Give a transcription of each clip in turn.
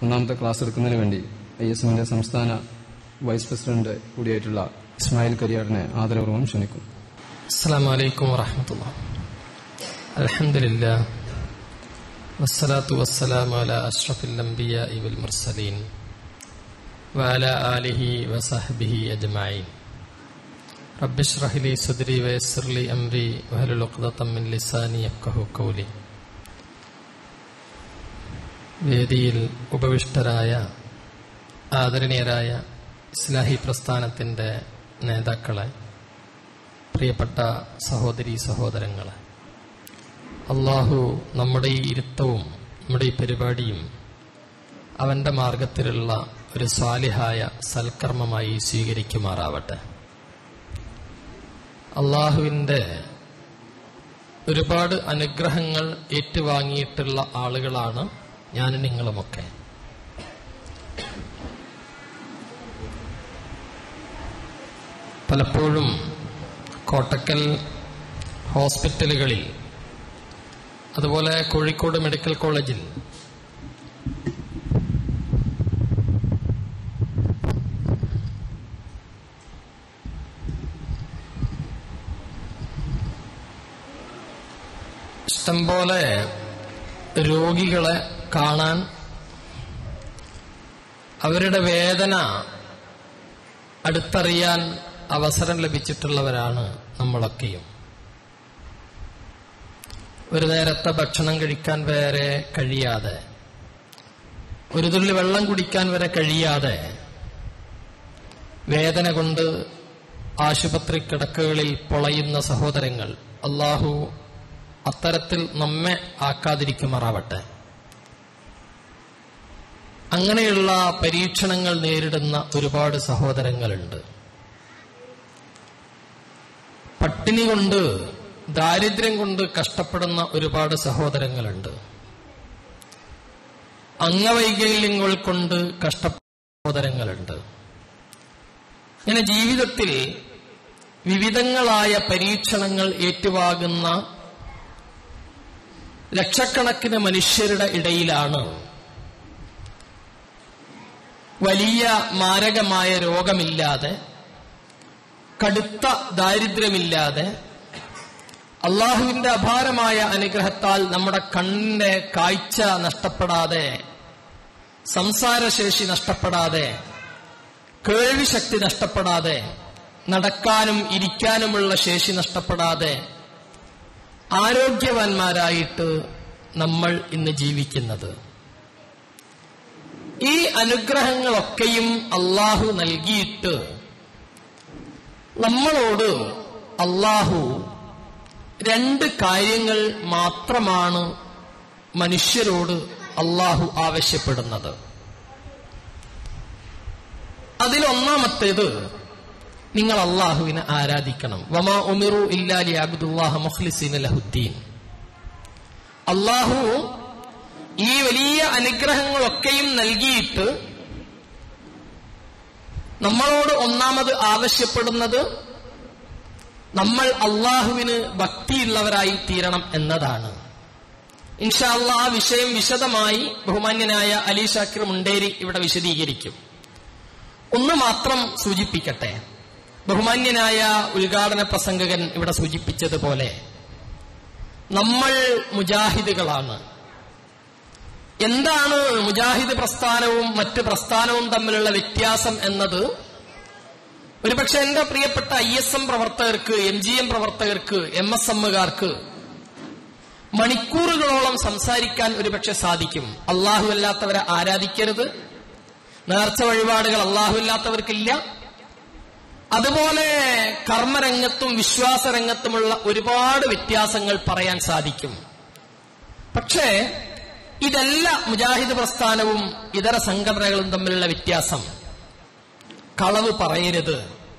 ഒന്നാമത്തെ ക്ലാസ് എടുക്കുന്നതിന് വേണ്ടി ഐ എസ് എമ്മിന്റെ സംസ്ഥാന വൈസ് പ്രസിഡന്റ് കൂടിയായിട്ടുള്ള ഇസ്മായിൽ കരിയാറിനെ ആദരപൂർവ്വം ക്ഷണിക്കും السلام عليكم ورحمة الله الحمد لله والصلاة والسلام على أشرف الأنبياء والمرسلين وعلى آله وصحبه أجمعين رب اشرح لي صدري ويسر لي أمري واحلل عقدة من لساني يفقه قولي വേദിയിൽ ഉപവിഷ്ടരായ ആദരണീയരായ ഇസ്ലാഹി പ്രസ്ഥാനത്തിൻ്റെ നേതാക്കളെ പ്രിയപ്പെട്ട സഹോദരി സഹോദരങ്ങളെ അള്ളാഹു നമ്മുടെ ഈ ഇരുത്തവും നമ്മുടെ ഈ പരിപാടിയും അവന്റെ മാർഗത്തിലുള്ള ഒരു സ്വാലിഹായ സൽക്കർമ്മമായി സ്വീകരിക്കുമാറാവട്ടെ അള്ളാഹുവിൻ്റെ ഒരുപാട് അനുഗ്രഹങ്ങൾ ഏറ്റുവാങ്ങിയിട്ടുള്ള ആളുകളാണ് ഞാനും നിങ്ങളുമൊക്കെ പലപ്പോഴും കോട്ടക്കൽ ഹോസ്പിറ്റലുകളിൽ അതുപോലെ കോഴിക്കോട് മെഡിക്കൽ കോളേജിൽ ഇഷ്ടംപോലെ രോഗികളെ കാണാൻ അവരുടെ വേദന അടുത്തറിയാൻ അവസരം ലഭിച്ചിട്ടുള്ളവരാണ് നമ്മളൊക്കെയും ഒരു നേരത്തെ ഭക്ഷണം കഴിക്കാൻ വരെ കഴിയാതെ ഒരു തുള്ളി വെള്ളം കുടിക്കാൻ വരെ കഴിയാതെ വേദന കൊണ്ട് ആശുപത്രി കിടക്കുകളിൽ പൊളയുന്ന സഹോദരങ്ങൾ അള്ളാഹു അത്തരത്തിൽ നമ്മെ ആക്കാതിരിക്കുമാറാവട്ടെ അങ്ങനെയുള്ള പരീക്ഷണങ്ങൾ നേരിടുന്ന ഒരുപാട് സഹോദരങ്ങളുണ്ട് പട്ടിണി കൊണ്ട് ദാരിദ്ര്യം കൊണ്ട് കഷ്ടപ്പെടുന്ന ഒരുപാട് സഹോദരങ്ങളുണ്ട് അംഗവൈകല്യങ്ങൾ കൊണ്ട് കഷ്ടപ്പെടുന്ന സഹോദരങ്ങളുണ്ട് ഇങ്ങനെ ജീവിതത്തിൽ വിവിധങ്ങളായ പരീക്ഷണങ്ങൾ ഏറ്റുവാകുന്ന ലക്ഷക്കണക്കിന് മനുഷ്യരുടെ ഇടയിലാണ് വലിയ മാരകമായ രോഗമില്ലാതെ കടുത്ത ദാരിദ്ര്യമില്ലാതെ അള്ളാഹുവിന്റെ അപാരമായ അനുഗ്രഹത്താൽ നമ്മുടെ കണ്ണിന്റെ കാഴ്ച നഷ്ടപ്പെടാതെ സംസാരശേഷി നഷ്ടപ്പെടാതെ കേൾവി ശക്തി നഷ്ടപ്പെടാതെ നടക്കാനും ഇരിക്കാനുമുള്ള ശേഷി നഷ്ടപ്പെടാതെ ആരോഗ്യവാന്മാരായിട്ട് നമ്മൾ ഇന്ന് ജീവിക്കുന്നത് ഈ അനുഗ്രഹങ്ങളൊക്കെയും അള്ളാഹു നൽകിയിട്ട് നമ്മളോട് അള്ളാഹു രണ്ട് കാര്യങ്ങൾ മാത്രമാണ് മനുഷ്യരോട് അള്ളാഹു ആവശ്യപ്പെടുന്നത് അതിലൊന്നാമത്തേത് നിങ്ങൾ അള്ളാഹുവിനെ ആരാധിക്കണം വമാ ഉമിറു ഇല്ലാലി അബ്ദുല്ലാഹ മുഖ്ലിസീൻ ലഹുദ്ദീൻ അള്ളാഹു ഈ വലിയ അനുഗ്രഹങ്ങളൊക്കെയും നൽകിയിട്ട് നമ്മളോട് ഒന്നാമത് ആവശ്യപ്പെടുന്നത് നമ്മൾ അള്ളാഹുവിന് ഭക്തിയുള്ളവരായി തീരണം എന്നതാണ് ഇൻഷാല്ല ആ വിഷയം വിശദമായി ബഹുമാന്യനായ അലി ഷാക്കിർ മുണ്ടേരി ഇവിടെ വിശദീകരിക്കും ഒന്ന് മാത്രം സൂചിപ്പിക്കട്ടെ ബഹുമാന്യനായ ഉദ്ഘാടന പ്രസംഗകൻ ഇവിടെ സൂചിപ്പിച്ചതുപോലെ നമ്മൾ മുജാഹിദുകളാണ് എന്താണ് മുജാഹിദ് പ്രസ്ഥാനവും മറ്റ് പ്രസ്ഥാനവും തമ്മിലുള്ള വ്യത്യാസം എന്നത് ഒരുപക്ഷെ എന്റെ പ്രിയപ്പെട്ട ഐ എസ് എം പ്രവർത്തകർക്ക് എം ജി എം പ്രവർത്തകർക്ക് എം എസ് എമ്മുകാർക്ക് മണിക്കൂറുകളോളം സംസാരിക്കാൻ ഒരുപക്ഷെ സാധിക്കും അള്ളാഹു അല്ലാത്തവരെ ആരാധിക്കരുത് നേർച്ച വഴിപാടുകൾ അള്ളാഹു അല്ലാത്തവർക്കില്ല അതുപോലെ കർമ്മരംഗത്തും വിശ്വാസരംഗത്തുമുള്ള ഒരുപാട് വ്യത്യാസങ്ങൾ പറയാൻ സാധിക്കും പക്ഷേ ഇതല്ല മുജാഹിദ് പ്രസ്ഥാനവും ഇതര സംഘടനകളും തമ്മിലുള്ള വ്യത്യാസം കളവ് പറയരുത്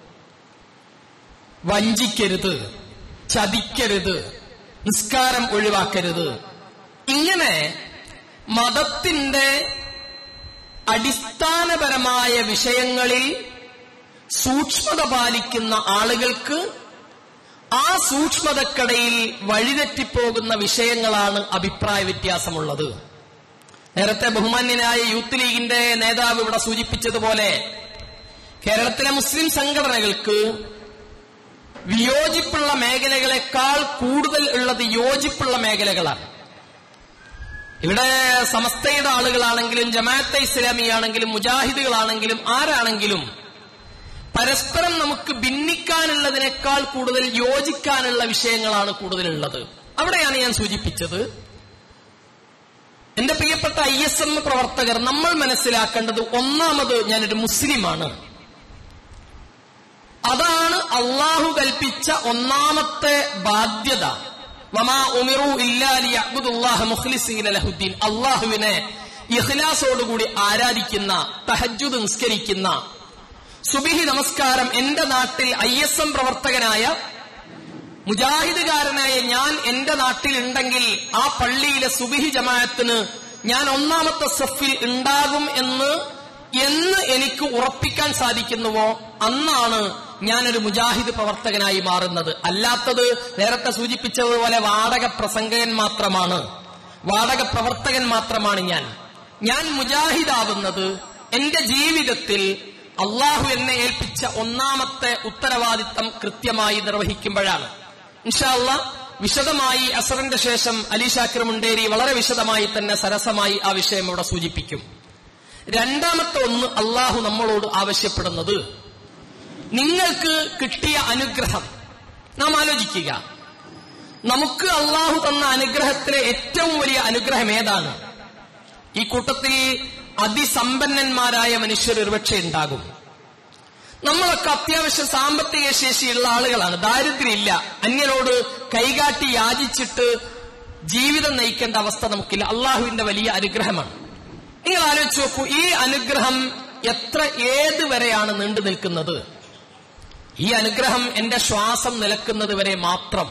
വഞ്ചിക്കരുത് ചതിക്കരുത് നിസ്കാരം ഒഴിവാക്കരുത് ഇങ്ങനെ മതത്തിന്റെ അടിസ്ഥാനപരമായ വിഷയങ്ങളിൽ സൂക്ഷ്മത പാലിക്കുന്ന ആളുകൾക്ക് ആ സൂക്ഷ്മതക്കടയിൽ വഴിതെറ്റിപ്പോകുന്ന വിഷയങ്ങളാണ് അഭിപ്രായ വ്യത്യാസമുള്ളത് നേരത്തെ ബഹുമാന്യനായ യൂത്ത് ലീഗിന്റെ നേതാവ് ഇവിടെ സൂചിപ്പിച്ചതുപോലെ കേരളത്തിലെ മുസ്ലിം സംഘടനകൾക്ക് വിയോജിപ്പുള്ള മേഖലകളെക്കാൾ കൂടുതൽ ഉള്ളത് യോജിപ്പുള്ള മേഖലകളാണ് ഇവിടെ സമസ്തയുടെ ആളുകളാണെങ്കിലും ജമാഅത്തെ ഇസ്ലാമി ആണെങ്കിലും മുജാഹിദുകളാണെങ്കിലും ആരാണെങ്കിലും പരസ്പരം നമുക്ക് ഭിന്നിക്കാനുള്ളതിനേക്കാൾ കൂടുതൽ യോജിക്കാനുള്ള വിഷയങ്ങളാണ് കൂടുതലുള്ളത് അവിടെയാണ് ഞാൻ സൂചിപ്പിച്ചത് എന്റെ പ്രിയപ്പെട്ട ഐ എസ് എം പ്രവർത്തകർ നമ്മൾ മനസ്സിലാക്കേണ്ടത് ഒന്നാമത് ഞാനൊരു മുസ്ലിമാണ് അതാണ് അള്ളാഹു കൽപ്പിച്ച ഒന്നാമത്തെ ബാധ്യത വമാ ഉമിറു ഇല്ലാലി അബ്ദുല്ലാഹ മുഖ്ലിസീന ലഹുദ്ദീൻ അള്ളാഹുവിനെ ഇഖ്ലാസോടുകൂടി ആരാധിക്കുന്ന തഹജ്ജുദ് നിസ്കരിക്കുന്ന സുബിഹി നമസ്കാരം എന്റെ നാട്ടിൽ ഐ എസ് എം പ്രവർത്തകനായ മുജാഹിദുകാരനായ ഞാൻ എന്റെ നാട്ടിൽ ഉണ്ടെങ്കിൽ ആ പള്ളിയിലെ സുബിഹി ജമാഅത്തിന് ഞാൻ ഒന്നാമത്തെ സഫിൽ ഉണ്ടാകും എന്ന് എന്ന് എനിക്ക് ഉറപ്പിക്കാൻ സാധിക്കുന്നുവോ അന്നാണ് ഞാനൊരു മുജാഹിദ് പ്രവർത്തകനായി മാറുന്നത് അല്ലാത്തത് നേരത്തെ സൂചിപ്പിച്ചതുപോലെ വാടക പ്രസംഗകൻ മാത്രമാണ് വാടക പ്രവർത്തകൻ മാത്രമാണ് ഞാൻ ഞാൻ മുജാഹിദാവുന്നത് എന്റെ ജീവിതത്തിൽ അള്ളാഹു എന്നെ ഏൽപ്പിച്ച ഒന്നാമത്തെ ഉത്തരവാദിത്തം കൃത്യമായി നിർവഹിക്കുമ്പോഴാണ് ഇൻഷാല്ല വിശദമായി അസറിന്റെ ശേഷം അലി ഷാക്കിർ മുണ്ടേരി വളരെ വിശദമായി തന്നെ സരസമായി ആ വിഷയം ഇവിടെ സൂചിപ്പിക്കും രണ്ടാമത്തെ ഒന്ന് അള്ളാഹു നമ്മളോട് ആവശ്യപ്പെടുന്നത് നിങ്ങൾക്ക് കിട്ടിയ അനുഗ്രഹം നാം ആലോചിക്കുക നമുക്ക് അള്ളാഹു തന്ന അനുഗ്രഹത്തിലെ ഏറ്റവും വലിയ അനുഗ്രഹം ഏതാണ് ഈ കൂട്ടത്തിൽ അതിസമ്പന്നന്മാരായ മനുഷ്യർ ഒരുപക്ഷെ ഉണ്ടാകും നമ്മളൊക്കെ അത്യാവശ്യം സാമ്പത്തിക ശേഷിയുള്ള ആളുകളാണ് ദാരിദ്ര്യമില്ല അന്യനോട് കൈകാട്ടി യാചിച്ചിട്ട് ജീവിതം നയിക്കേണ്ട അവസ്ഥ നമുക്കില്ല അള്ളാഹുവിന്റെ വലിയ അനുഗ്രഹമാണ് നിങ്ങൾ ആലോചിച്ച് നോക്കൂ ഈ അനുഗ്രഹം എത്ര ഏത് വരെയാണ് നീണ്ടു നിൽക്കുന്നത് ഈ അനുഗ്രഹം എന്റെ ശ്വാസം നിലക്കുന്നത് വരെ മാത്രം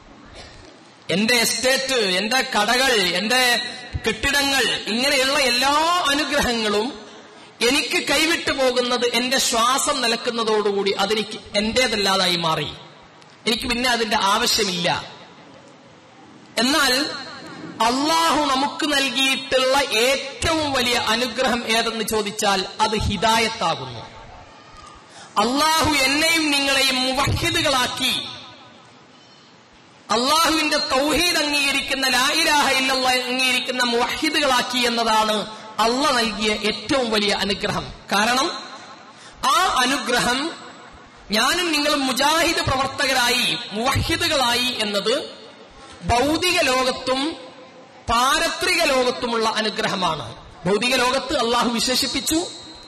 എന്റെ എസ്റ്റേറ്റ് എന്റെ കടകൾ എന്റെ കെട്ടിടങ്ങൾ ഇങ്ങനെയുള്ള എല്ലാ അനുഗ്രഹങ്ങളും എനിക്ക് കൈവിട്ടു പോകുന്നത് എന്റെ ശ്വാസം നിലക്കുന്നതോടുകൂടി അതെനിക്ക് എന്റേതല്ലാതായി മാറി എനിക്ക് പിന്നെ അതിന്റെ ആവശ്യമില്ല എന്നാൽ അള്ളാഹു നമുക്ക് നൽകിയിട്ടുള്ള ഏറ്റവും വലിയ അനുഗ്രഹം ഏതെന്ന് ചോദിച്ചാൽ അത് ഹിദായത്താകുന്നു അള്ളാഹു എന്നെയും നിങ്ങളെയും മുവഹിദുകളാക്കി അള്ളാഹുവിന്റെ തൗഹീദ് അംഗീകരിക്കുന്ന ലായിരാഹ ഇല്ലല്ല അംഗീകരിക്കുന്ന മുവഹിദുകളാക്കി എന്നതാണ് അള്ള നൽകിയ ഏറ്റവും വലിയ അനുഗ്രഹം കാരണം ആ അനുഗ്രഹം ഞാനും നിങ്ങളും മുജാഹിദ് പ്രവർത്തകരായി മുവഹിദുകളായി എന്നത് ഭൗതിക ലോകത്തും പാരത്രിക ലോകത്തുമുള്ള അനുഗ്രഹമാണ് ഭൗതിക ലോകത്ത് അള്ളാഹു വിശേഷിപ്പിച്ചു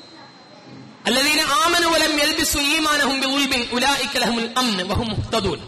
الذين آمنوا ولم يلبسوا إيمانهم بظلم أولئك لهم الأمن وهم مهتدون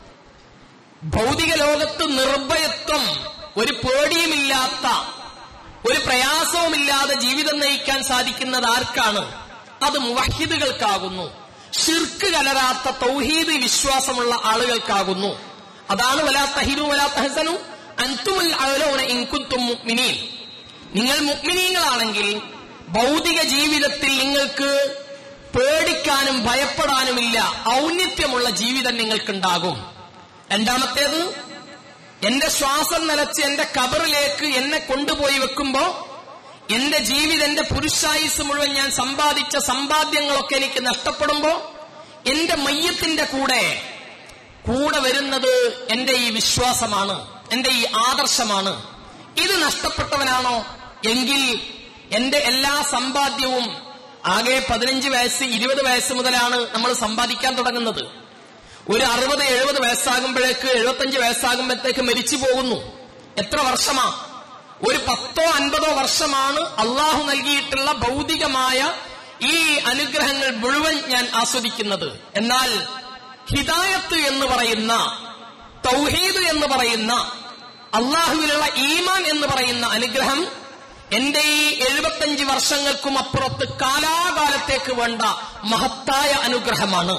ഭൗതിക ലോകത്ത് നിർഭയത്വം ഒരു പേടിയുമില്ലാത്ത ഒരു പ്രയാസവുമില്ലാതെ ജീവിതം നയിക്കാൻ സാധിക്കുന്നത് ആർക്കാണ് അത് മുവഹിദുകൾക്കാകുന്നു ഷിർക്ക് കലരാത്ത തൗഹീദ് വിശ്വാസമുള്ള ആളുകൾക്കാകുന്നു അതാണ് വലാ തഹിരു വലാ തഹസനു അൻതുമുൽ അഅലൗന ഇൻ കുൻതും മുഅ്മിനീൻ നിങ്ങൾ മുഅ്മിനീങ്ങളാണെങ്കിൽ ഭൗതിക ജീവിതത്തിൽ നിങ്ങൾക്ക് പേടിക്കാനും ഭയപ്പെടാനുമില്ല ഔന്നിത്യമുള്ള ജീവിതം നിങ്ങൾക്കുണ്ടാകും രണ്ടാമത്തേത് എന്റെ ശ്വാസം നിലച്ച് എന്റെ കബറിലേക്ക് എന്നെ കൊണ്ടുപോയി വെക്കുമ്പോ എന്റെ ജീവിതം എന്റെ പുരുഷായുസ് മുഴുവൻ ഞാൻ സമ്പാദിച്ച സമ്പാദ്യങ്ങളൊക്കെ എനിക്ക് നഷ്ടപ്പെടുമ്പോ എന്റെ മയ്യത്തിന്റെ കൂടെ കൂടെ വരുന്നത് എന്റെ ഈ വിശ്വാസമാണ് എന്റെ ഈ ആദർശമാണ് ഇത് നഷ്ടപ്പെട്ടവനാണോ എങ്കിൽ എന്റെ എല്ലാ സമ്പാദ്യവും ആകെ പതിനഞ്ച് വയസ്സ് ഇരുപത് വയസ്സ് മുതലാണ് നമ്മൾ സമ്പാദിക്കാൻ തുടങ്ങുന്നത് ഒരു അറുപത് എഴുപത് വയസ്സാകുമ്പോഴേക്ക് എഴുപത്തഞ്ച് വയസ്സാകുമ്പോഴത്തേക്ക് മരിച്ചു പോകുന്നു എത്ര വർഷമാ ഒരു പത്തോ അൻപതോ വർഷമാണ് അള്ളാഹു നൽകിയിട്ടുള്ള ഭൗതികമായ ഈ അനുഗ്രഹങ്ങൾ മുഴുവൻ ഞാൻ ആസ്വദിക്കുന്നത് എന്നാൽ ഹിദായത്ത് എന്ന് പറയുന്ന തൗഹീദ് എന്ന് പറയുന്ന അള്ളാഹുവിലുള്ള ഈമാൻ എന്ന് പറയുന്ന അനുഗ്രഹം എന്റെ ഈ എഴുപത്തഞ്ച് വർഷങ്ങൾക്കും അപ്പുറത്ത് കാലാകാലത്തേക്ക് വേണ്ട മഹത്തായ അനുഗ്രഹമാണ്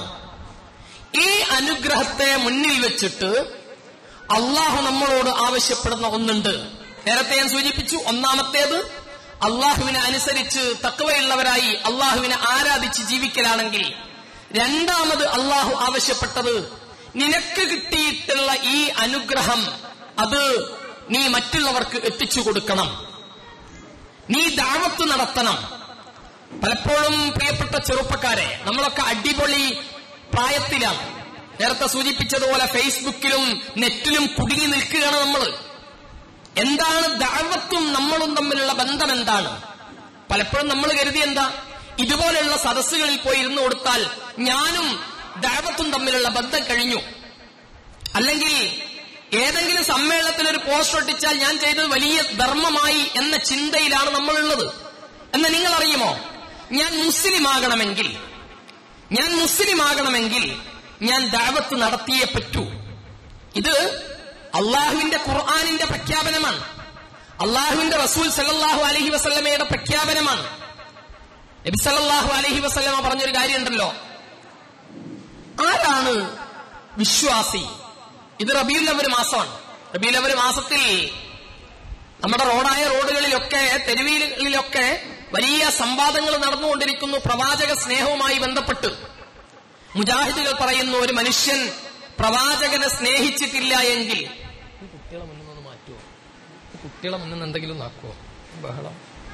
ഈ അനുഗ്രഹത്തെ മുന്നിൽ വെച്ചിട്ട് അള്ളാഹു നമ്മളോട് ആവശ്യപ്പെടുന്ന ഒന്നുണ്ട് നേരത്തെ ഞാൻ സൂചിപ്പിച്ചു ഒന്നാമത്തേത് അള്ളാഹുവിനെ അനുസരിച്ച് തക്കവയുള്ളവരായി അള്ളാഹുവിനെ ആരാധിച്ച് ജീവിക്കലാണെങ്കിൽ രണ്ടാമത് അള്ളാഹു ആവശ്യപ്പെട്ടത് നിനക്ക് കിട്ടിയിട്ടുള്ള ഈ അനുഗ്രഹം അത് നീ മറ്റുള്ളവർക്ക് എത്തിച്ചു കൊടുക്കണം നീ ദാവത്ത് നടത്തണം പലപ്പോഴും പ്രിയപ്പെട്ട ചെറുപ്പക്കാരെ നമ്മളൊക്കെ അടിപൊളി പ്രായത്തിലാണ് നേരത്തെ സൂചിപ്പിച്ചതുപോലെ ഫേസ്ബുക്കിലും നെറ്റിലും കുടുങ്ങി നിൽക്കുകയാണ് നമ്മൾ എന്താണ് ദാവത്തും നമ്മളും തമ്മിലുള്ള ബന്ധം എന്താണ് പലപ്പോഴും നമ്മൾ കരുതി എന്താ ഇതുപോലെയുള്ള സദസ്സുകളിൽ പോയി ഇരുന്നു കൊടുത്താൽ ഞാനും ദാവത്തും തമ്മിലുള്ള ബന്ധം കഴിഞ്ഞു അല്ലെങ്കിൽ ഏതെങ്കിലും സമ്മേളനത്തിൽ ഒരു പോസ്റ്റർ ഒട്ടിച്ചാൽ ഞാൻ ചെയ്തത് വലിയ ധർമ്മമായി എന്ന ചിന്തയിലാണ് നമ്മളുള്ളത് എന്ന് നിങ്ങൾ അറിയുമോ ഞാൻ മുസ്ലിം ആകണമെങ്കിൽ ഞാൻ മുസ്ലിം ആകണമെങ്കിൽ ഞാൻ ദാവത്ത് നടത്തിയേ പറ്റൂ ഇത് അള്ളാഹുവിന്റെ ഖുർആാനിന്റെ പ്രഖ്യാപനമാണ് അള്ളാഹുവിന്റെ റസൂൽ സല്ലാഹു അലഹി വസല്ലമയുടെ പ്രഖ്യാപനമാണ് നബി സല്ലാഹു അലഹി വസല്ലമ പറഞ്ഞൊരു കാര്യമുണ്ടല്ലോ ആരാണ് വിശ്വാസി ഇത് റബിയുൽ അവര് മാസമാണ് റബിയുൽ അവര് മാസത്തിൽ നമ്മുടെ റോഡായ റോഡുകളിലൊക്കെ തെരുവികളിലൊക്കെ വലിയ സംവാദങ്ങൾ നടന്നുകൊണ്ടിരിക്കുന്നു പ്രവാചക സ്നേഹവുമായി ബന്ധപ്പെട്ട് മുജാഹിദുകൾ പറയുന്നു ഒരു മനുഷ്യൻ പ്രവാചകനെ സ്നേഹിച്ചിട്ടില്ല എങ്കിൽ കുട്ടികളെ മുന്നിൽ നിന്ന് മാറ്റുമോ കുട്ടികളെ മുന്നിൽ എന്തെങ്കിലും നാക്കുവോ ബഹളം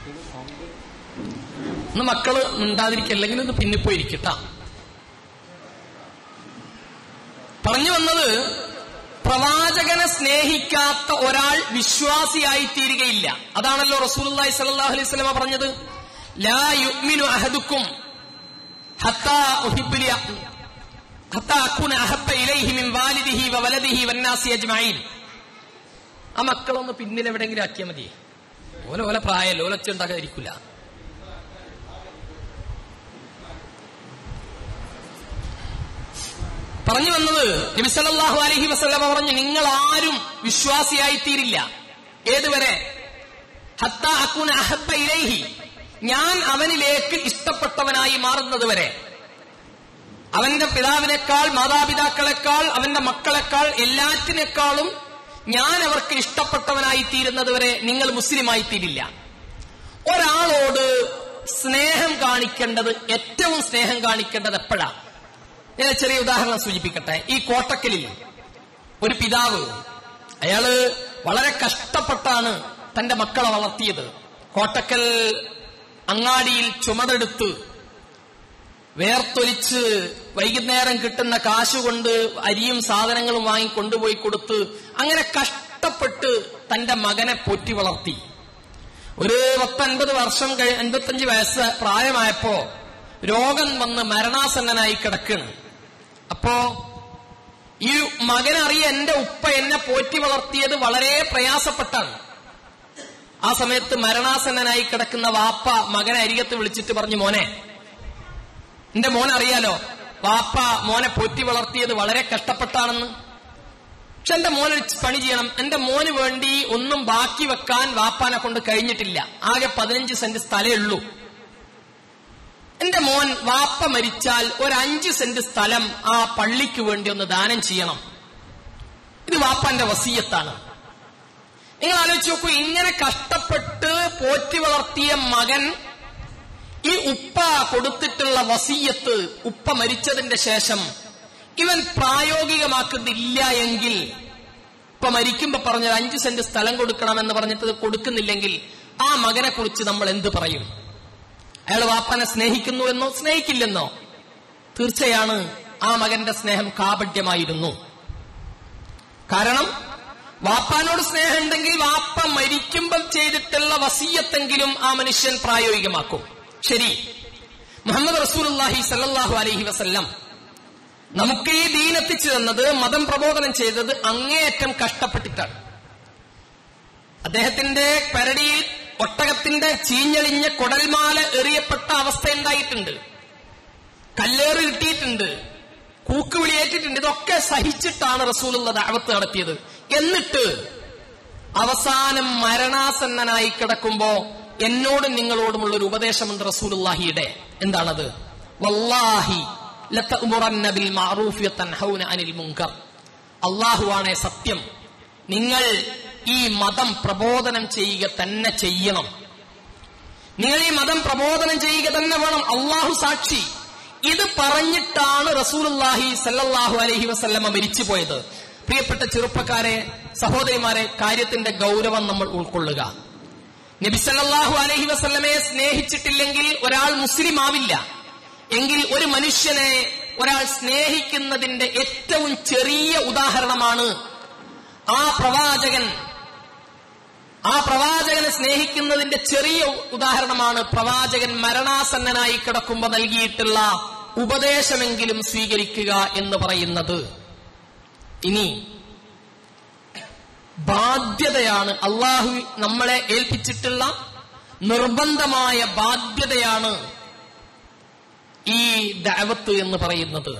ഇന്ന് മക്കള് മിണ്ടാതിരിക്കല്ലെങ്കിൽ ഇത് പിന്നിപ്പോയിരിക്കട്ടാ പറഞ്ഞു വന്നത് പ്രവാചകനെ സ്നേഹിക്കാത്ത ഒരാൾ വിശ്വാസിയായി തീരുകയില്ല അതാണല്ലോ റസൂലി സലാഹു അലൈഹി സ്വലമ പറഞ്ഞത് ലാ യുഗ്മിനു അഹദുക്കും ഹത്താ ഉഹിബ്ബിലി ഹത്താ അക്കുന അഹബ്ബ ഇലൈഹി മിൻ വാലിദിഹി വ വലദിഹി വന്നാസി അജ്മഈൻ ആ മക്കളൊന്ന് പിന്നിൽ എവിടെയെങ്കിലും ആക്കിയാൽ മതി ഓല ഓല പ്രായമല്ലോ ഓലൊച്ച ഉണ്ടാകാതിരിക്കില്ല പറഞ്ഞു വന്നത് നബിസല്ലാഹു അലഹി വസ്ലമ പറഞ്ഞു നിങ്ങൾ ആരും വിശ്വാസിയായി തീരില്ല ഏതുവരെ ഹത്ത അക്കുന അഹബ്ബ ഇലൈഹി ഞാൻ അവനിലേക്ക് ഇഷ്ടപ്പെട്ടവനായി മാറുന്നത് വരെ അവന്റെ പിതാവിനേക്കാൾ മാതാപിതാക്കളെക്കാൾ അവന്റെ മക്കളെക്കാൾ എല്ലാറ്റിനേക്കാളും ഞാൻ അവർക്ക് ഇഷ്ടപ്പെട്ടവനായി തീരുന്നത് വരെ നിങ്ങൾ മുസ്ലിമായി തീരില്ല ഒരാളോട് സ്നേഹം കാണിക്കേണ്ടത് ഏറ്റവും സ്നേഹം കാണിക്കേണ്ടത് എപ്പോഴാണ് ഞാൻ ചെറിയ ഉദാഹരണം സൂചിപ്പിക്കട്ടെ ഈ കോട്ടക്കലിൽ ഒരു പിതാവ് അയാള് വളരെ കഷ്ടപ്പെട്ടാണ് തന്റെ മക്കളെ വളർത്തിയത് കോട്ടക്കൽ അങ്ങാടിയിൽ ചുമടെടുത്ത് വേർത്തൊലിച്ച് വൈകുന്നേരം കിട്ടുന്ന കാശുകൊണ്ട് അരിയും സാധനങ്ങളും വാങ്ങി കൊണ്ടുപോയി കൊടുത്ത് അങ്ങനെ കഷ്ടപ്പെട്ട് തന്റെ മകനെ പോറ്റി വളർത്തി ഒരു പത്തൊൻപത് വർഷം കഴി അൻപത്തഞ്ച് വയസ്സ് പ്രായമായപ്പോ രോഗം വന്ന് മരണാസന്നനായി കിടക്കുകയാണ് അപ്പോ ഈ മകനറിയ എന്റെ ഉപ്പ എന്നെ പോറ്റി വളർത്തിയത് വളരെ പ്രയാസപ്പെട്ടാണ് ആ സമയത്ത് മരണാസന്നനായി കിടക്കുന്ന വാപ്പ മകനെ അരികത്ത് വിളിച്ചിട്ട് പറഞ്ഞു മോനെ എന്റെ മോൻ അറിയാലോ വാപ്പ മോനെ പോറ്റി വളർത്തിയത് വളരെ കഷ്ടപ്പെട്ടാണെന്ന് പക്ഷെ എന്റെ മോന് പണി ചെയ്യണം എന്റെ മോന് വേണ്ടി ഒന്നും ബാക്കി വെക്കാൻ വാപ്പാനെ കൊണ്ട് കഴിഞ്ഞിട്ടില്ല ആകെ പതിനഞ്ച് സെന്റ് സ്ഥലമേ ഉള്ളൂ എന്റെ മോൻ വാപ്പ മരിച്ചാൽ ഒരു അഞ്ച് സെന്റ് സ്ഥലം ആ പള്ളിക്ക് വേണ്ടി ഒന്ന് ദാനം ചെയ്യണം ഇത് വാപ്പാന്റെ വസീയത്താണ് നിങ്ങൾ ആലോചിച്ച് നോക്കൂ ഇങ്ങനെ കഷ്ടപ്പെട്ട് പോറ്റി വളർത്തിയ മകൻ ഈ ഉപ്പ കൊടുത്തിട്ടുള്ള വസീയത്ത് ഉപ്പ മരിച്ചതിന്റെ ശേഷം ഇവൻ പ്രായോഗികമാക്കുന്നില്ല എങ്കിൽ ഇപ്പൊ മരിക്കുമ്പോ പറഞ്ഞ അഞ്ചു സെന്റ് സ്ഥലം കൊടുക്കണമെന്ന് പറഞ്ഞിട്ട് കൊടുക്കുന്നില്ലെങ്കിൽ ആ മകനെ കുറിച്ച് നമ്മൾ എന്ത് പറയും അയാൾ വാപ്പനെ സ്നേഹിക്കുന്നു എന്നോ സ്നേഹിക്കില്ലെന്നോ തീർച്ചയാണ് ആ മകന്റെ സ്നേഹം കാപട്യമായിരുന്നു കാരണം വാപ്പാനോട് സ്നേഹമുണ്ടെങ്കിൽ വാപ്പ മരിക്കുമ്പം ചെയ്തിട്ടുള്ള വസീയത്തെങ്കിലും ആ മനുഷ്യൻ പ്രായോഗികമാക്കും ശരി മുഹമ്മദ് റസൂലുല്ലാഹി സല്ലാഹു അലഹി വസല്ലം നമുക്ക് ഈ ദീനെത്തിച്ചു തന്നത് മതം പ്രബോധനം ചെയ്തത് അങ്ങേയറ്റം കഷ്ടപ്പെട്ടിട്ടാണ് അദ്ദേഹത്തിന്റെ പരടിയിൽ ഒട്ടകത്തിന്റെ ചീഞ്ഞളിഞ്ഞ കുടൽമാല എറിയപ്പെട്ട അവസ്ഥ ഉണ്ടായിട്ടുണ്ട് കല്ലേറ് കിട്ടിയിട്ടുണ്ട് കൂക്കുവിളിയേറ്റിട്ടുണ്ട് ഇതൊക്കെ സഹിച്ചിട്ടാണ് റസൂലുള്ള ദാവത്ത് നടത്തിയത് എന്നിട്ട് അവസാനം മരണാസന്നനായി കിടക്കുമ്പോ എന്നോടും നിങ്ങളോടുമുള്ള ഒരു ഉപദേശമുണ്ട് റസൂലുള്ളാഹിയുടെ എന്താണത് വല്ലാഹി ലതഅമുറന്ന ബിൽ മഅറൂഫ് വതൻഹൗന അനിൽ മുൻകർ അല്ലാഹുവാണേ സത്യം നിങ്ങൾ ഈ മതം പ്രബോധനം ചെയ്യുക തന്നെ ചെയ്യണം നിങ്ങൾ ഈ മതം പ്രബോധനം ചെയ്യുക തന്നെ വേണം അള്ളാഹു സാക്ഷി ഇത് പറഞ്ഞിട്ടാണ് റസൂലുല്ലാഹി സല്ലല്ലാഹു അലൈഹി വസല്ലമ മരിച്ചു പോയത് പ്രിയപ്പെട്ട ചെറുപ്പക്കാരെ സഹോദരിമാരെ കാര്യത്തിന്റെ ഗൗരവം നമ്മൾ ഉൾക്കൊള്ളുക നബി സല്ലല്ലാഹു അലൈഹി വസല്ലമയെ സ്നേഹിച്ചിട്ടില്ലെങ്കിൽ ഒരാൾ മുസ്ലിം ആവില്ല എങ്കിൽ ഒരു മനുഷ്യനെ ഒരാൾ സ്നേഹിക്കുന്നതിന്റെ ഏറ്റവും ചെറിയ ഉദാഹരണമാണ് ആ പ്രവാചകൻ ആ പ്രവാചകനെ സ്നേഹിക്കുന്നതിന്റെ ചെറിയ ഉദാഹരണമാണ് പ്രവാചകൻ മരണാസന്നനായി കിടക്കുമ്പോൾ നൽകിയിട്ടുള്ള ഉപദേശമെങ്കിലും സ്വീകരിക്കുക എന്ന് പറയുന്നത് ഇനി ബാധ്യതയാണ് അള്ളാഹു നമ്മളെ ഏൽപ്പിച്ചിട്ടുള്ള നിർബന്ധമായ ബാധ്യതയാണ് ഈ ദഅവത്ത് എന്ന് പറയുന്നത്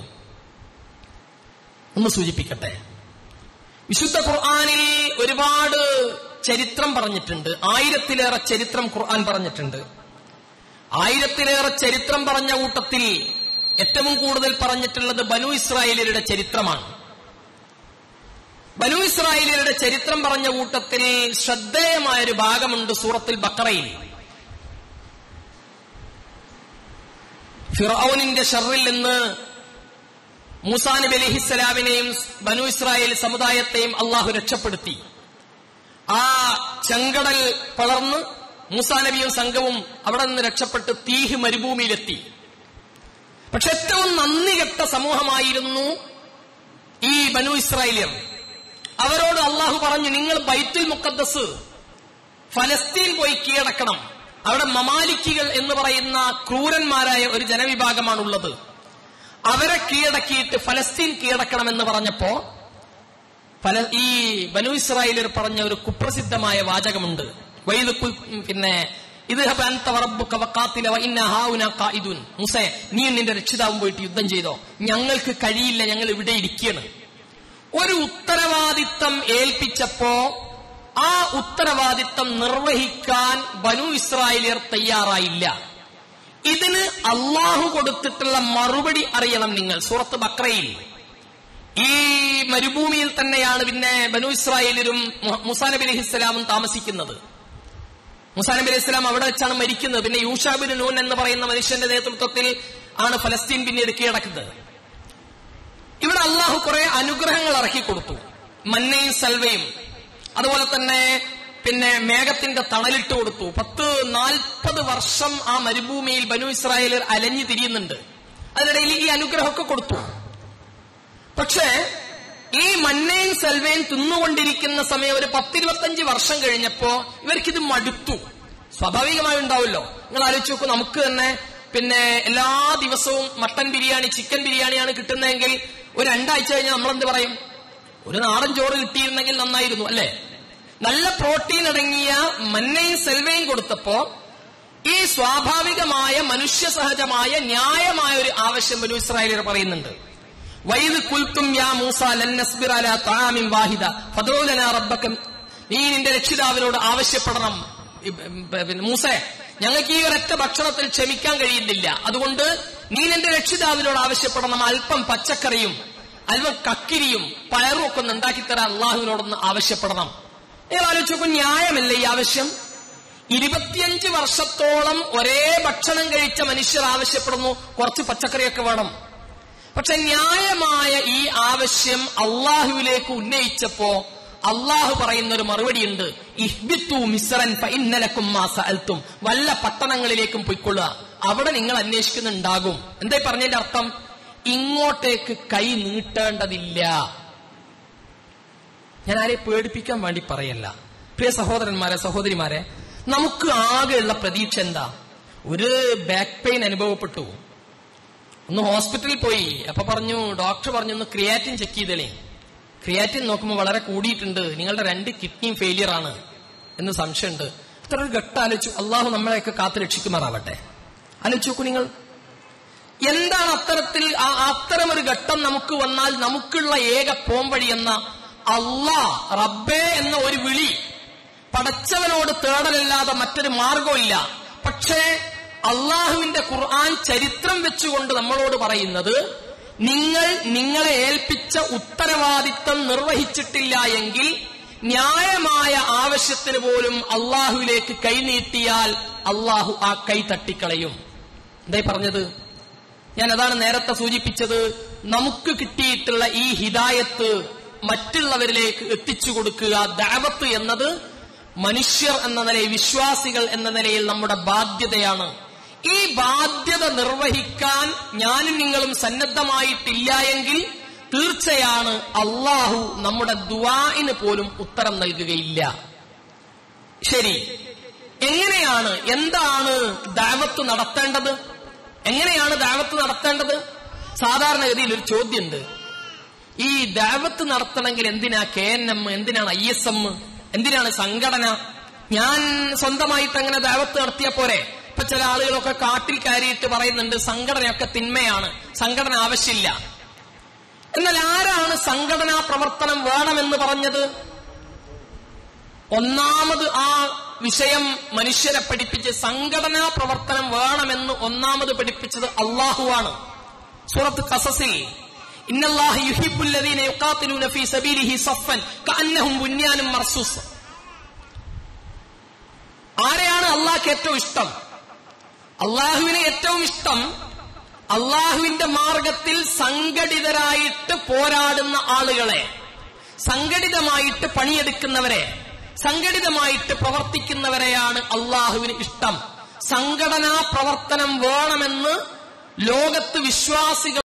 ഒന്ന് സൂചിപ്പിക്കട്ടെ വിശുദ്ധ ഖുർആാനിൽ ഒരുപാട് ചരിത്രം പറഞ്ഞിട്ടുണ്ട് ആയിരത്തിലേറെ ചരിത്രം ഖുർആൻ പറഞ്ഞിട്ടുണ്ട് ആയിരത്തിലേറെ ചരിത്രം പറഞ്ഞ കൂട്ടത്തിൽ ഏറ്റവും കൂടുതൽ പറഞ്ഞിട്ടുള്ളത് ബനു ഇസ്രായേലരുടെ ചരിത്രമാണ് ബനു ഇസ്രായേലരുടെ ചരിത്രം പറഞ്ഞ കൂട്ടത്തിൽ ശ്രദ്ധേയമായ ഒരു ഭാഗമുണ്ട് സൂറത്തിൽ ബക്കറയിൽ ഫിറൌനിന്റെ ഷറിൽ നിന്ന് മൂസാ നബി അലഹിസ്സലാമിനെയും ബനു ഇസ്രായേൽ സമുദായത്തെയും അള്ളാഹു രക്ഷപ്പെടുത്തി ആ ചെങ്കടൽ പളർന്ന് മൂസാ നബിയും സംഘവും അവിടെ നിന്ന് രക്ഷപ്പെട്ട് തീഹ് മരുഭൂമിയിലെത്തി പക്ഷെ ഏറ്റവും നന്ദി കെട്ട സമൂഹമായിരുന്നു ഈ ബനു ഇസ്രായേലിയർ അവരോട് അള്ളാഹു പറഞ്ഞു നിങ്ങൾ ബൈത്തുൽ മുക്കദ്ദസ് ഫലസ്തീൻ പോയി കീഴടക്കണം അവിടെ മമാലിക്കുകൾ എന്ന് പറയുന്ന ക്രൂരന്മാരായ ഒരു ജനവിഭാഗമാണുള്ളത് അവരെ കീഴടക്കിയിട്ട് ഫലസ്തീൻ കീഴടക്കണമെന്ന് പറഞ്ഞപ്പോ ഫല ഈ ബനു ഇസ്രായേലർ പറഞ്ഞ ഒരു കുപ്രസിദ്ധമായ വാചകമുണ്ട് വൈദ് കുൽ- പിന്നെ ഇത് മുസേ നീ നിന്റെ രക്ഷിതാവും പോയിട്ട് യുദ്ധം ചെയ്തോ ഞങ്ങൾക്ക് കഴിയില്ല ഞങ്ങൾ ഇവിടെ ഇരിക്കുകയാണ് ഒരു ഉത്തരവാദിത്തം ഏൽപ്പിച്ചപ്പോ ആ ഉത്തരവാദിത്തം നിർവഹിക്കാൻ ബനു ഇസ്രായേലിയർ തയ്യാറായില്ല ഇതിന് അള്ളാഹു കൊടുത്തിട്ടുള്ള മറുപടി അറിയണം നിങ്ങൾ സൂറത്ത് ബക്രയിൽ ഈ മരുഭൂമിയിൽ തന്നെയാണ് പിന്നെ ബനു ഇസ്രായേലരും മു- മുസാ നബി അലൈഹി ഇസ്ലാമും താമസിക്കുന്നത് മുസാ നബി അലൈഹി ഇസ്ലാം അവിടെ വെച്ചാണ് മരിക്കുന്നത് പിന്നെ യൂഷാബിൻ നൂൻ എന്ന് പറയുന്ന മനുഷ്യന്റെ നേതൃത്വത്തിൽ ആണ് ഫലസ്തീൻ പിന്നീട് കീഴടക്കുന്നത് ഇവിടെ അള്ളാഹു കുറെ അനുഗ്രഹങ്ങൾ ഇറക്കി കൊടുത്തു മന്നയും സൽവയും അതുപോലെ തന്നെ പിന്നെ മേഘത്തിന്റെ തണലിട്ട് കൊടുത്തു പത്ത് നാൽപ്പത് വർഷം ആ മരുഭൂമിയിൽ ബനു ഇസ്രായേലർ അലഞ്ഞു തിരിയുന്നുണ്ട് അതിനിടയിൽ ഈ അനുഗ്രഹമൊക്കെ കൊടുത്തു പക്ഷേ ഈ മന്നയും സെൽവയും തിന്നുകൊണ്ടിരിക്കുന്ന സമയം ഒരു പത്തിരുപത്തഞ്ച് വർഷം കഴിഞ്ഞപ്പോ ഇവർക്കിത് മടുത്തു സ്വാഭാവികമായി ഉണ്ടാവുമല്ലോ നിങ്ങൾ ആലോചിച്ച് നോക്കൂ നമുക്ക് തന്നെ പിന്നെ എല്ലാ ദിവസവും മട്ടൻ ബിരിയാണി ചിക്കൻ ബിരിയാണിയാണ് കിട്ടുന്നതെങ്കിൽ ഒരു രണ്ടാഴ്ച കഴിഞ്ഞാൽ നമ്മൾ എന്ത് പറയും ഒരു നാടൻ ചോറ് കിട്ടിയിരുന്നെങ്കിൽ നന്നായിരുന്നു അല്ലേ നല്ല പ്രോട്ടീൻ അടങ്ങിയ മന്നയും സെൽവയും കൊടുത്തപ്പോ ഈ സ്വാഭാവികമായ മനുഷ്യ സഹജമായ ന്യായമായ ഒരു ആവശ്യം ബനു ഇസ്രായേലിയർ പറയുന്നുണ്ട് വൈദ് കുൽത്തും യാ മൂസ ലൻ നസ്ബിറ അലാ തആമിൻ വാഹിദ ഫദ്ഉ ലനാ റബ്ബക നീ നിന്റെ രക്ഷിതാവിനോട് ആവശ്യപ്പെടണം ഇ- ബ- പിന്നെ മൂസേ ഞങ്ങൾക്ക് ഈ ഒരൊറ്റ ഭക്ഷണത്തിൽ ക്ഷമിക്കാൻ കഴിയുന്നില്ല അതുകൊണ്ട് നീ നിന്റെ രക്ഷിതാവിനോട് ആവശ്യപ്പെടണം അല്പം പച്ചക്കറിയും അല്പം കക്കിരിയും പയറും ഒക്കെ ഒന്ന് ഉണ്ടാക്കിത്തരാൻ അള്ളാഹുവിനോടൊന്ന് ആവശ്യപ്പെടണം നിങ്ങൾ ആലോചിച്ച് നോക്കൂ ന്യായമല്ലേ ഈ ആവശ്യം ഇരുപത്തിയഞ്ച് വർഷത്തോളം ഒരേ ഭക്ഷണം കഴിച്ച മനുഷ്യർ ആവശ്യപ്പെടുന്നു കുറച്ച് പച്ചക്കറിയൊക്കെ വേണം പക്ഷെ ന്യായമായ ഈ ആവശ്യം അള്ളാഹുവിലേക്ക് ഉന്നയിച്ചപ്പോ അള്ളാഹു പറയുന്ന ഒരു മറുപടിയുണ്ട് ഇഹ്ബിത്തു മിസ്രൻ ഫഇന്നലക്കും മാ സഅൽത്തും വല്ല പട്ടണങ്ങളിലേക്കും പൊയ്ക്കൊള്ളുക അവിടെ നിങ്ങൾ അന്വേഷിക്കുന്നുണ്ടാകും എന്താ ഈ പറഞ്ഞതിന്റെ അർത്ഥം ഇങ്ങോട്ടേക്ക് കൈ നീട്ടേണ്ടതില്ല ഞാൻ ആരെ പേടിപ്പിക്കാൻ വേണ്ടി പറയല്ല പ്രിയ സഹോദരന്മാരെ സഹോദരിമാരെ നമുക്ക് ആകെയുള്ള പ്രതീക്ഷ എന്താ ഒരു ബാക്ക് പെയിൻ അനുഭവപ്പെട്ടു ഒന്ന് ഹോസ്പിറ്റലിൽ പോയി അപ്പൊ പറഞ്ഞു ഡോക്ടർ പറഞ്ഞു ഒന്ന് ക്രിയാറ്റിൻ ചെക്ക് ചെയ്തളേ ക്രിയാറ്റിൻ നോക്കുമ്പോൾ വളരെ കൂടിയിട്ടുണ്ട് നിങ്ങളുടെ രണ്ട് കിഡ്നിയും ഫെയിലിയർ ആണ് എന്ന് സംശയമുണ്ട് ഇത്ര ഒരു ഘട്ടം ആലോചിച്ചു അള്ളാഹു നമ്മളെയൊക്കെ കാത്തു രക്ഷിക്കുമാറാവട്ടെ ആലോചിച്ച് നോക്കൂ നിങ്ങൾ എന്താണ് അത്തരത്തിൽ ആ അത്തരം ഒരു ഘട്ടം നമുക്ക് വന്നാൽ നമുക്കുള്ള ഏക പോംവഴി എന്ന അള്ളാ റബ്ബേ എന്ന ഒരു വിളി പടച്ചവനോട് തേടലല്ലാതെ മറ്റൊരു മാർഗമില്ല പക്ഷേ അള്ളാഹുവിന്റെ ഖുർആൻ ചരിത്രം വെച്ചുകൊണ്ട് നമ്മളോട് പറയുന്നത് നിങ്ങൾ നിങ്ങളെ ഏൽപ്പിച്ച ഉത്തരവാദിത്തം നിർവഹിച്ചിട്ടില്ല എങ്കിൽ ന്യായമായ ആവശ്യത്തിന് പോലും അള്ളാഹുവിലേക്ക് കൈനീട്ടിയാൽ അള്ളാഹു ആ കൈ തട്ടിക്കളയും എന്തായി പറഞ്ഞത് ഞാൻ അതാണ് നേരത്തെ സൂചിപ്പിച്ചത് നമുക്ക് കിട്ടിയിട്ടുള്ള ഈ ഹിദായത്ത് മറ്റുള്ളവരിലേക്ക് എത്തിച്ചു കൊടുക്കുക ദാവത്ത് എന്നത് മനുഷ്യർ എന്ന നിലയിൽ വിശ്വാസികൾ എന്ന നിലയിൽ നമ്മുടെ ബാധ്യതയാണ് ഈ ബാധ്യത നിർവഹിക്കാൻ ഞാനും നിങ്ങളും സന്നദ്ധമായിട്ടില്ല എങ്കിൽ തീർച്ചയാണ് അള്ളാഹു നമ്മുടെ ദുവായിന് പോലും ഉത്തരം നൽകുകയില്ല ശരി എങ്ങനെയാണ് എന്താണ് ദാവത്ത് നടത്തേണ്ടത് എങ്ങനെയാണ് ദാവത്ത് നടത്തേണ്ടത് സാധാരണഗതിയിൽ ഒരു ചോദ്യമുണ്ട് ഈ ദാവത്ത് നടത്തണമെങ്കിൽ എന്തിനാ കെ എൻ എം എന്തിനാണ് ഐ എസ് എം എന്തിനാണ് സംഘടന ഞാൻ സ്വന്തമായിട്ട് അങ്ങനെ ദാവത്ത് നടത്തിയ പോരെ ഇപ്പൊ ചില ആളുകളൊക്കെ കാട്ടിൽ കയറിയിട്ട് പറയുന്നുണ്ട് സംഘടനയൊക്കെ തിന്മയാണ് സംഘടന ആവശ്യമില്ല എന്നാൽ ആരാണ് സംഘടനാ പ്രവർത്തനം വേണമെന്ന് പറഞ്ഞത് ഒന്നാമത് ആ വിഷയം മനുഷ്യരെ പഠിപ്പിച്ച് സംഘടനാ പ്രവർത്തനം വേണമെന്ന് ഒന്നാമത് പഠിപ്പിച്ചത് അള്ളാഹുവാണ് സൂറത്ത് കസസിൽ ഇന്നല്ലാഹു യുഹിബ്ബുല്ലദീന യുഖാതിലൂന ഫീ സബീലിഹി സഫൻ കഅന്നഹും ബുന്യാനും മർസൂസ് ആരെയാണ് അള്ളാഹ്ക്ക് ഏറ്റവും ഇഷ്ടം അള്ളാഹുവിനെ ഏറ്റവും ഇഷ്ടം അള്ളാഹുവിന്റെ മാർഗത്തിൽ സംഘടിതരായിട്ട് പോരാടുന്ന ആളുകളെ സംഘടിതമായിട്ട് പണിയെടുക്കുന്നവരെ സംഘടിതമായിട്ട് പ്രവർത്തിക്കുന്നവരെയാണ് അള്ളാഹുവിന് ഇഷ്ടം സംഘടനാ പ്രവർത്തനം വേണമെന്ന് ലോകത്ത് വിശ്വാസികൾ